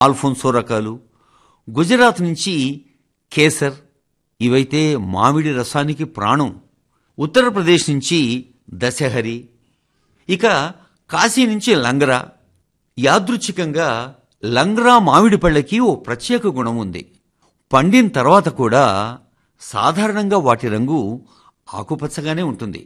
Alphonso రకాలు గుజరాత్ నుంచి కేసర్ ఇవైతే మామిడి రసానికి ప్రాణం ఉత్తరప్రదేశ్ నుంచి దశహరి ఇక కాశీ నుంచి లంగరా యాదృచ్ఛికంగా లంగ్రా మామిడి పళ్ళకి ఓ ప్రత్యేక గుణం ఉంది పండిన తర్వాత కూడా సాధారణంగా వాటి రంగు ఆకుపచ్చగానే ఉంటుంది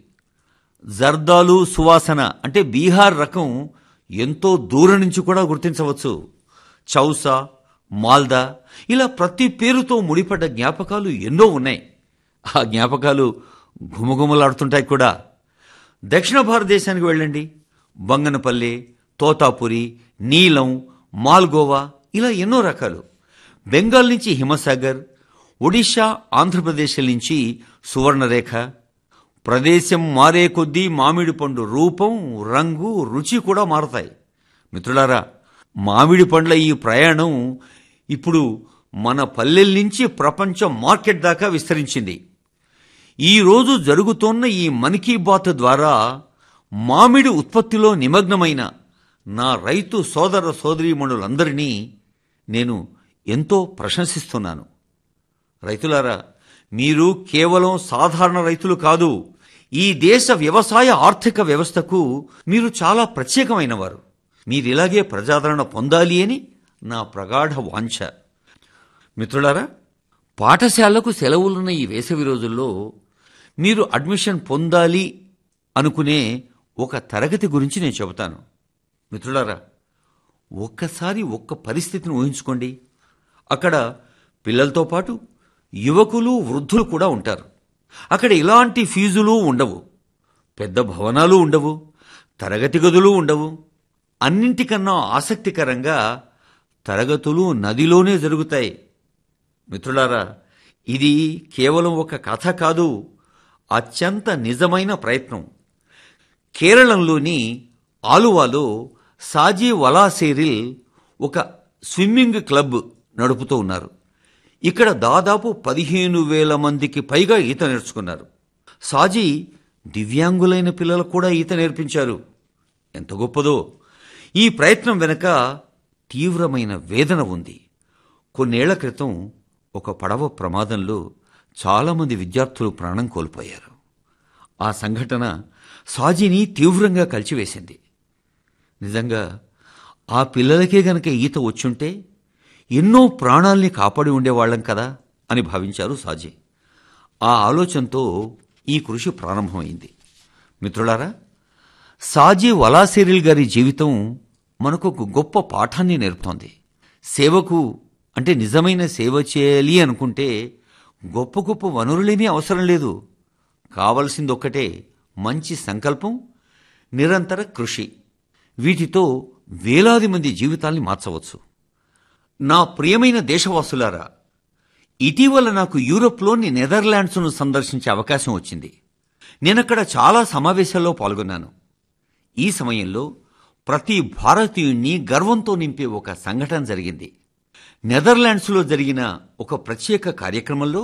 జర్దాలు సువాసన అంటే బీహార్ రకం ఎంతో దూరం నుంచి కూడా గుర్తించవచ్చు చౌసా మాల్దా ఇలా ప్రతి పేరుతో ముడిపడ్డ జ్ఞాపకాలు ఎన్నో ఉన్నాయి ఆ జ్ఞాపకాలు ఘుమఘుమలాడుతుంటాయి కూడా దక్షిణ భారతదేశానికి వెళ్ళండి బంగనపల్లి తోతాపురి నీలం మాల్గోవా ఇలా ఎన్నో రకాలు బెంగాల్ నుంచి హిమసాగర్ ఒడిషా ఆంధ్రప్రదేశ్ నుంచి సువర్ణరేఖ ప్రదేశం మారే కొద్దీ మామిడి పండు రూపం రంగు రుచి కూడా మారతాయి మిత్రులారా మామిడి పండ్ల ఈ ప్రయాణం ఇప్పుడు మన పల్లెల నుంచి ప్రపంచ మార్కెట్ దాకా విస్తరించింది ఈ రోజు జరుగుతోన్న ఈ మన్ కీ బాత్ ద్వారా మామిడి ఉత్పత్తిలో నిమగ్నమైన నా రైతు సోదర సోదరీమణులందరినీ నేను ఎంతో ప్రశంసిస్తున్నాను రైతులారా మీరు కేవలం సాధారణ రైతులు కాదు ఈ దేశ వ్యవసాయ ఆర్థిక వ్యవస్థకు మీరు చాలా ప్రత్యేకమైన వారు మీరిలాగే ప్రజాదరణ పొందాలి అని నా ప్రగాఢ వాంఛ మిత్రులారా పాఠశాలకు సెలవులున్న ఈ వేసవి రోజుల్లో మీరు అడ్మిషన్ పొందాలి అనుకునే ఒక తరగతి గురించి నేను చెబుతాను మిత్రులారా ఒక్కసారి ఒక్క పరిస్థితిని ఊహించుకోండి అక్కడ పిల్లలతో పాటు యువకులు వృద్ధులు కూడా ఉంటారు అక్కడ ఇలాంటి ఫీజులు ఉండవు పెద్ద భవనాలు ఉండవు తరగతి గదులు ఉండవు అన్నింటికన్నా ఆసక్తికరంగా తరగతులు నదిలోనే జరుగుతాయి మిత్రులారా ఇది కేవలం ఒక కథ కాదు అత్యంత నిజమైన ప్రయత్నం కేరళంలోని ఆలువాలో సాజీ వలాసేరిల్ ఒక స్విమ్మింగ్ క్లబ్ నడుపుతూ ఉన్నారు ఇక్కడ దాదాపు పదిహేను వేల మందికి పైగా ఈత నేర్చుకున్నారు సాజీ దివ్యాంగులైన పిల్లలకు కూడా ఈత నేర్పించారు ఎంత గొప్పదో ఈ ప్రయత్నం వెనుక తీవ్రమైన వేదన ఉంది కొన్నేళ్ల క్రితం ఒక పడవ ప్రమాదంలో చాలామంది విద్యార్థులు ప్రాణం కోల్పోయారు ఆ సంఘటన సాజీని తీవ్రంగా కలిచివేసింది నిజంగా ఆ పిల్లలకే గనక ఈత వచ్చుంటే ఎన్నో ప్రాణాల్ని కాపాడి ఉండేవాళ్లం కదా అని భావించారు సాజీ ఆ ఆలోచనతో ఈ కృషి ప్రారంభమైంది మిత్రులారా సాజీ వలాసిరిల్ గారి జీవితం మనకు ఒక గొప్ప పాఠాన్ని నేర్పుతోంది సేవకు అంటే నిజమైన సేవ చేయాలి అనుకుంటే గొప్ప గొప్ప వనరులేమీ అవసరం లేదు కావలసింది ఒక్కటే మంచి సంకల్పం నిరంతర కృషి వీటితో వేలాది మంది జీవితాల్ని మార్చవచ్చు నా ప్రియమైన దేశవాసులారా ఇటీవల నాకు యూరోప్లోని నెదర్లాండ్స్ను సందర్శించే అవకాశం వచ్చింది నేనక్కడ చాలా సమావేశాల్లో పాల్గొన్నాను ఈ సమయంలో ప్రతి భారతీయుణ్ణి గర్వంతో నింపే ఒక సంఘటన జరిగింది నెదర్లాండ్స్లో జరిగిన ఒక ప్రత్యేక కార్యక్రమంలో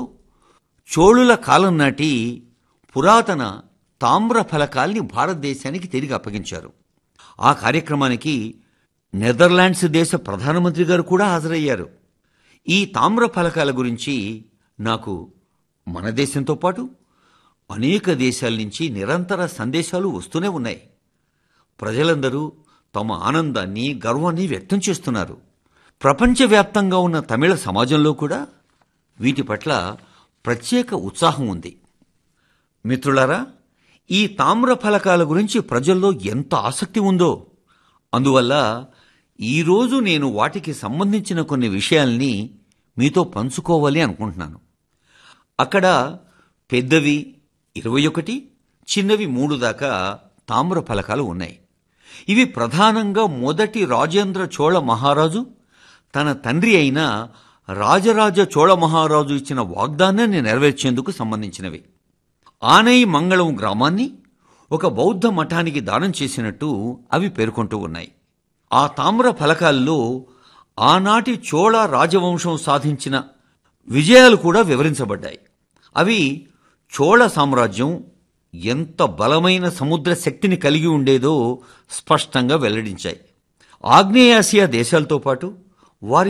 చోళుల కాలం నాటి పురాతన తామ్ర ఫలకాల్ని భారతదేశానికి తిరిగి అప్పగించారు ఆ కార్యక్రమానికి నెదర్లాండ్స్ దేశ ప్రధానమంత్రి గారు కూడా హాజరయ్యారు ఈ తామ్ర ఫలకాల గురించి నాకు మన దేశంతో పాటు అనేక దేశాల నుంచి నిరంతర సందేశాలు వస్తూనే ఉన్నాయి ప్రజలందరూ తమ ఆనందాన్ని గర్వాన్ని వ్యక్తం చేస్తున్నారు ప్రపంచవ్యాప్తంగా ఉన్న తమిళ సమాజంలో కూడా వీటి పట్ల ప్రత్యేక ఉత్సాహం ఉంది మిత్రులారా ఈ తామ్ర ఫలకాల గురించి ప్రజల్లో ఎంత ఆసక్తి ఉందో అందువల్ల ఈరోజు నేను వాటికి సంబంధించిన కొన్ని విషయాల్ని మీతో పంచుకోవాలి అనుకుంటున్నాను అక్కడ పెద్దవి ఇరవై ఒకటి చిన్నవి మూడు దాకా తామ్ర ఫలకాలు ఉన్నాయి ఇవి ప్రధానంగా మొదటి రాజేంద్ర చోళ మహారాజు తన తండ్రి అయిన రాజరాజ చోళ మహారాజు ఇచ్చిన వాగ్దానాన్ని నెరవేర్చేందుకు సంబంధించినవి ఆనై మంగళం గ్రామాన్ని ఒక బౌద్ధ మఠానికి దానం చేసినట్టు అవి పేర్కొంటూ ఉన్నాయి ఆ తామ్ర ఫలకాల్లో ఆనాటి చోళ రాజవంశం సాధించిన విజయాలు కూడా వివరించబడ్డాయి అవి చోళ సామ్రాజ్యం ఎంత బలమైన సముద్ర శక్తిని కలిగి ఉండేదో స్పష్టంగా వెల్లడించాయి ఆగ్నేయాసియా దేశాలతో పాటు వారి